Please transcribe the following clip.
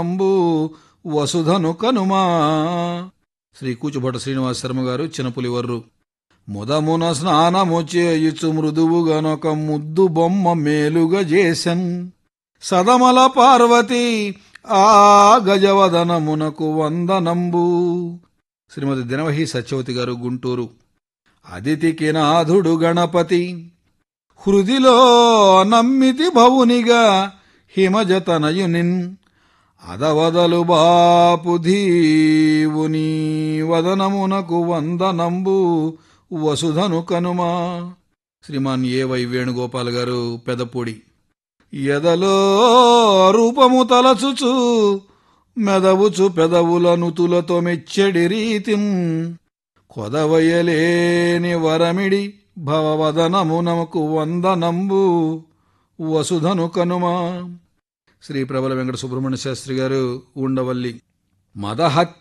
అంబు వసుధను కనుమా శ్రీ కూచుభట శ్రీనివాస శర్మ గారు చినపులివర్రు ముదమున స్నానము చేయుచు మృదువుగనొక ముద్దు బొమ్మ మేలుగా చేసెన్ సదమల పార్వతి ఆ గజవదనమునకు వందనంబు శ్రీమతి దినవహి సత్యవతి గారు గుంటూరు అదితికి నాథుడు గణపతి హృదిలో నమ్మితి భవునిగా హిమజతనయునిన్ అదవదలు బాపు ధీవుని వదనమునకు వందనంబు వసుధను కనుమా శ్రీమాన్ ఏ వై వేణుగోపాల్ గారు పెదపూడి ఎదలో రూపము తలచుచు మెదవుచు పెదవుల నుతులతో మెచ్చడి రీతిం కొదవయలేని వరమిడి భవవదనమునకు వందనంబు వసుధను కనుమా శ్రీ ప్రబల వెంకట సుబ్రహ్మణ్య శాస్త్రి గారు ఉండవల్లి మదహత్